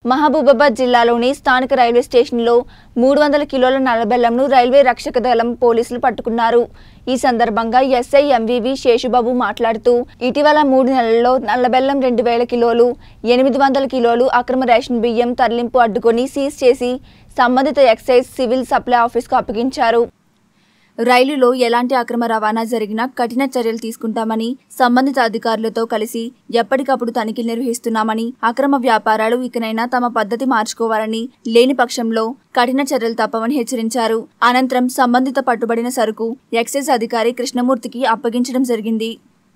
మహబూబాబాద్ జిల్లాలోని స్థానిక రైల్వే స్టేషన్లో మూడు వందల కిలోల నల్లబెల్లంను రైల్వే రక్షక దళం పోలీసులు పట్టుకున్నారు ఈ సందర్భంగా ఎస్ఐ ఎంవివి శేషుబాబు మాట్లాడుతూ ఇటీవల మూడు నెలల్లో నల్లబెల్లం రెండు వేల కిలోలు ఎనిమిది వందల కిలోలు అక్రమ రేషన్ బియ్యం తరలింపు అడ్డుకొని సీజ్ చేసి సంబంధిత ఎక్సైజ్ సివిల్ సప్లై ఆఫీస్కు అప్పగించారు రైలులో ఎలాంటి అక్రమ రవాణా జరిగినా కఠిన చర్యలు తీసుకుంటామని సంబంధిత అధికారులతో కలిసి ఎప్పటికప్పుడు తనిఖీలు నిర్వహిస్తున్నామని అక్రమ వ్యాపారాలు ఇకనైనా తమ పద్ధతి మార్చుకోవాలని లేని పక్షంలో కఠిన చర్యలు తప్పవని హెచ్చరించారు అనంతరం సంబంధిత పట్టుబడిన సరుకు ఎక్సైజ్ అధికారి కృష్ణమూర్తికి అప్పగించడం జరిగింది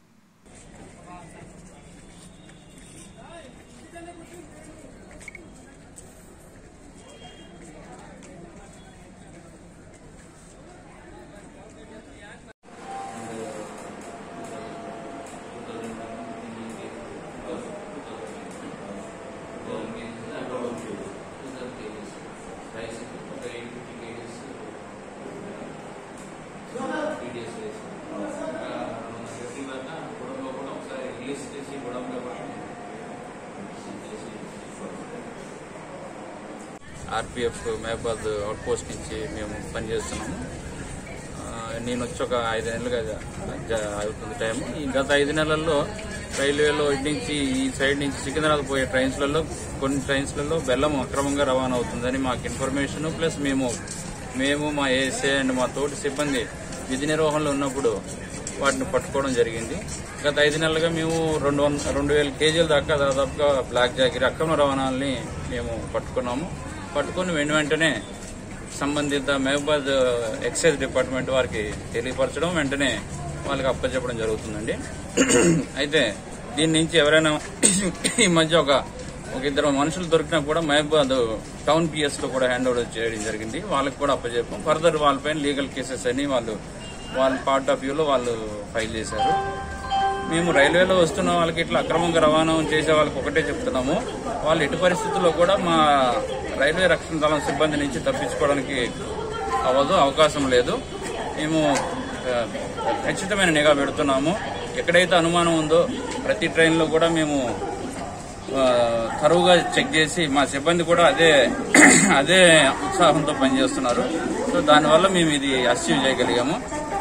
ఆర్పిఎఫ్ మహబాద్ అవుట్ పోస్ట్ నుంచి మేము పనిచేస్తున్నాము ఆ, నేను వచ్చి ఒక ఐదు నెలలుగా జ- అవుతుంది టైం ఈ గత ఐదు నెలల్లో రైల్వేలో ఇటు నుంచి ఈ సైడ్ నుంచి సికింద్రాబాద్ పోయే ట్రైన్స్లలో కొన్ని ట్రైన్స్లలో బెల్లం అక్రమంగా రవాణా అవుతుందని మాకు ఇన్ఫర్మేషన్ ప్లస్ మేము మేము మా ఏఎస్ఏ అండ్ మా తోటి సిబ్బంది విధి నిర్వహణలో ఉన్నప్పుడు వాటిని పట్టుకోవడం జరిగింది గత ఐదు నెలలుగా మేము రెండు వంద రెండు వేల కేజీల దాకా దాదాపుగా బ్లాక్ జాగిరి అక్రమ రవాణాలని మేము పట్టుకున్నాము పట్టుకొని వెను వెంటనే సంబంధిత మహబాద్ ఎక్సైజ్ డిపార్ట్మెంట్ వారికి తెలియపరచడం వెంటనే వాళ్ళకి అప్పచెప్పడం జరుగుతుందండి అయితే దీని నుంచి ఎవరైనా ఈ మధ్య ఒక ఒక ఇద్దరు మనుషులు దొరికినా కూడా మహబాద్ టౌన్ పిఎస్ లో కూడా హ్యాండ్ ఓవర్ చేయడం జరిగింది వాళ్ళకి కూడా అప్పచెప్పాం ఫర్దర్ వాళ్ళపైన లీగల్ కేసెస్ అని వాళ్ళు వాళ్ళ పార్ట్ ఆఫ్ వ్యూలో వాళ్ళు ఫైల్ చేశారు మేము రైల్వేలో వస్తున్న వాళ్ళకి ఇట్లా అక్రమంగా రవాణా చేసే వాళ్ళకి ఒకటే చెప్తున్నాము వాళ్ళు ఎటు పరిస్థితుల్లో కూడా మా రైల్వే రక్షణ దళం సిబ్బంది నుంచి తప్పించుకోవడానికి అవ్వదు అవకాశం లేదు మేము ఆ, ఖచ్చితమైన నిఘా పెడుతున్నాము ఎక్కడైతే అనుమానం ఉందో ప్రతి ట్రైన్లో కూడా మేము ఆ, తరువుగా చెక్ చేసి మా సిబ్బంది కూడా అదే అదే ఉత్సాహంతో పనిచేస్తున్నారు సో దానివల్ల మేము ఇది అచీవ్ చేయగలిగాము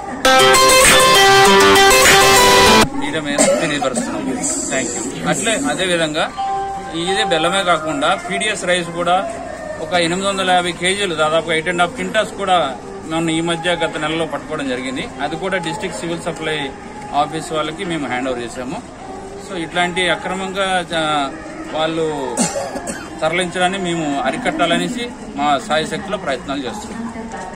మీరే మేము తెలియపరుస్తున్నాం థ్యాంక్ యూ అట్లే అదే విధంగా ఇదే బెల్లమే కాకుండా పీడిఎస్ రైస్ కూడా ఒక ఎనిమిది వందల యాభై కేజీలు దాదాపు ఎయిట్ అండ్ హాఫ్ క్వింటాస్ కూడా మనం ఈ మధ్య గత నెలలో పట్టుకోవడం జరిగింది అది కూడా డిస్ట్రిక్ట్ సివిల్ సప్లై ఆఫీస్ వాళ్ళకి మేము హ్యాండ్ ఓవర్ చేశాము సో ఇట్లాంటి అక్రమంగా జ- వాళ్ళు తరలించడాన్ని మేము అరికట్టాలనేసి మా సాయశక్తిలో ప్రయత్నాలు చేస్తున్నాం